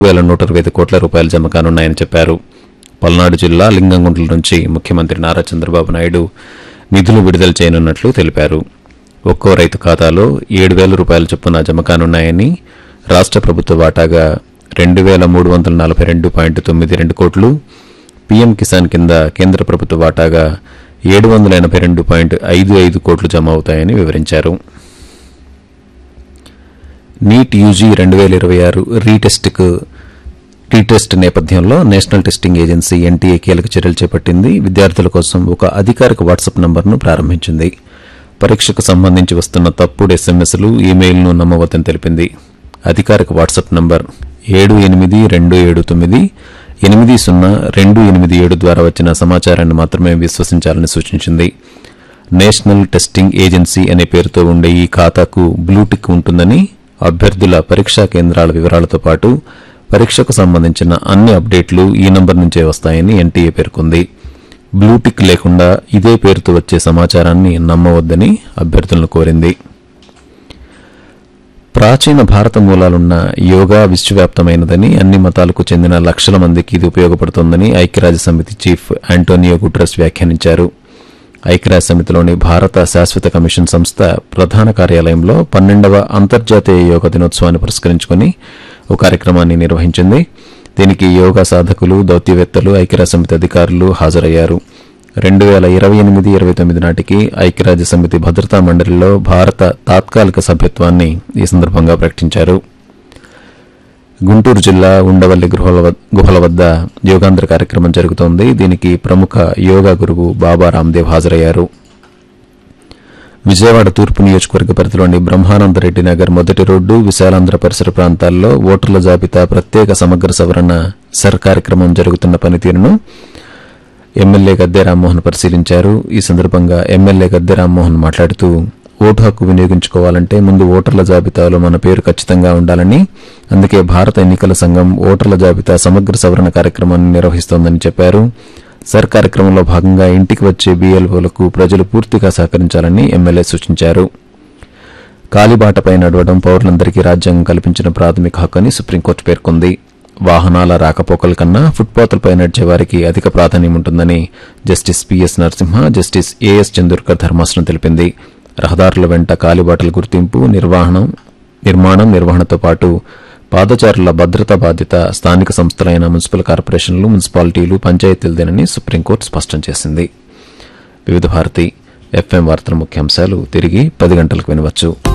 వేల నూట ఇరవై ఐదు కోట్ల రూపాయలు జమ కానున్నాయని చెప్పారు పల్నాడు జిల్లా లింగంగుంట్ల నుంచి ముఖ్యమంత్రి నారా చంద్రబాబు నాయుడు నిధులు విడుదల చేయనున్నట్లు తెలిపారు ఒక్కో రైతు ఖాతాలో ఏడు వేల రూపాయల చొప్పున జమ కానున్నాయని రాష్ట్ర ప్రభుత్వ వాటాగా రెండు వేల మూడు వందల నలభై రెండు పాయింట్ తొమ్మిది రెండు కోట్లు పీఎం కిసాన్ కింద కేంద్ర ప్రభుత్వ వాటాగా ఏడు వందల ఎనభై రెండు పాయింట్ ఐదు ఐదు కోట్లు జమ అవుతాయని వివరించారు నీట్ యూజీ రెండు వేల ఇరవై ఆరు రీటెస్ట్కు రీటెస్ట్ నేపథ్యంలో నేషనల్ టెస్టింగ్ ఏజెన్సీ ఎన్టీఏ కీలక చర్యలు చేపట్టింది విద్యార్థుల కోసం ఒక అధికారిక వాట్సాప్ నంబర్ను ప్రారంభించింది పరీక్షకు సంబంధించి వస్తున్న తప్పుడు ఎస్ఎంఎస్లు ఈమెయిల్ను నమ్మవద్దని తెలిపింది అధికారిక వాట్సాప్ నంబర్ ఏడు ఎనిమిది రెండు ఏడు తొమ్మిది ఎనిమిది సున్నా రెండు ఎనిమిది ఏడు ద్వారా వచ్చిన సమాచారాన్ని మాత్రమే విశ్వసించాలని సూచించింది నేషనల్ టెస్టింగ్ ఏజెన్సీ అనే పేరుతో ఉండే ఈ ఖాతాకు బ్లూటిక్ ఉంటుందని అభ్యర్థుల పరీక్షా కేంద్రాల వివరాలతో పాటు పరీక్షకు సంబంధించిన అన్ని అప్డేట్లు ఈ నంబర్ నుంచే వస్తాయని ఎన్టీఏ పేర్కొంది బ్లూటిక్ లేకుండా ఇదే పేరుతో వచ్చే సమాచారాన్ని నమ్మవద్దని అభ్యర్థులను కోరింది ప్రాచీన భారత మూలాలున్న యోగా విశ్వవ్యాప్తమైనదని అన్ని మతాలకు చెందిన లక్షల మందికి ఇది ఉపయోగపడుతోందని ఐక్యరాజ్య సమితి చీఫ్ ఆంటోనియో గుట్రస్ వ్యాఖ్యానించారు ఐక్యరాజ్య సమితిలోని భారత శాశ్వత కమిషన్ సంస్థ ప్రధాన కార్యాలయంలో పన్నెండవ అంతర్జాతీయ యోగా దినోత్సవాన్ని పురస్కరించుకుని ఓ కార్యక్రమాన్ని నిర్వహించింది దీనికి యోగా సాధకులు దౌత్యవేత్తలు ఐక్యరాజ్య సమితి అధికారులు హాజరయ్యారు రెండు వేల ఇరవై ఎనిమిది ఇరవై తొమ్మిది నాటికి ఐక్యరాజ్య సమితి భద్రతా మండలిలో భారత తాత్కాలిక సభ్యత్వాన్ని ఈ సందర్భంగా ప్రకటించారు గుంటూరు జిల్లా ఉండవల్లి గృహాల వద్- గుహల వద్ద యోగాంధ్ర కార్యక్రమం జరుగుతోంది దీనికి ప్రముఖ యోగా గురువు బాబా రామ్దేవ్ హాజరయ్యారు విజయవాడ తూర్పు నియోజకవర్గ పరిధిలోని బ్రహ్మానందరెడ్డి నగర్ మొదటి రోడ్డు విశాలాంధ్ర పరిసర ప్రాంతాల్లో ఓటర్ల జాబితా ప్రత్యేక సమగ్ర సవరణ సర్ కార్యక్రమం జరుగుతున్న పనితీరును ఎమ్మెల్యే గద్దె రామ్మోహన్ పరిశీలించారు ఈ సందర్భంగా ఎమ్మెల్యే గద్దె రామ్మోహన్ మాట్లాడుతూ ఓటు హక్కు వినియోగించుకోవాలంటే ముందు ఓటర్ల జాబితాలో మన పేరు ఖచ్చితంగా ఉండాలని అందుకే భారత ఎన్నికల సంఘం ఓటర్ల జాబితా సమగ్ర సవరణ కార్యక్రమాన్ని నిర్వహిస్తోందని చెప్పారు సర్ కార్యక్రమంలో భాగంగా ఇంటికి వచ్చే బీఎల్ఓలకు ప్రజలు పూర్తిగా సహకరించాలని ఎమ్మెల్యే సూచించారు కాలిబాటపై నడవడం పౌరులందరికీ రాజ్యాంగం కల్పించిన ప్రాథమిక హక్కు అని సుప్రీంకోర్టు పేర్కొంది వాహనాల రాకపోకల కన్నా ఫుట్పాత్లపై నడిచే వారికి అధిక ప్రాధాన్యం ఉంటుందని justice P S Narasimha justice A S Chandurkar ధర్మాసనం తెలిపింది రహదారుల వెంట కాలిబాటల గుర్తింపు నిర్వహణం నిర్మాణం నిర్వహణతో పాటు పాదచారుల భద్రతా బాధ్యత స్థానిక సంస్థలైన మున్సిపల్ కార్పొరేషన్లు మున్సిపాలిటీలు పంచాయతీలదేనని సుప్రీంకోర్టు స్పష్టం చేసింది వివిధ భారతి ఎఫ్ఎం వార్తల ముఖ్యాంశాలు తిరిగి పది గంటలకు వినవచ్చు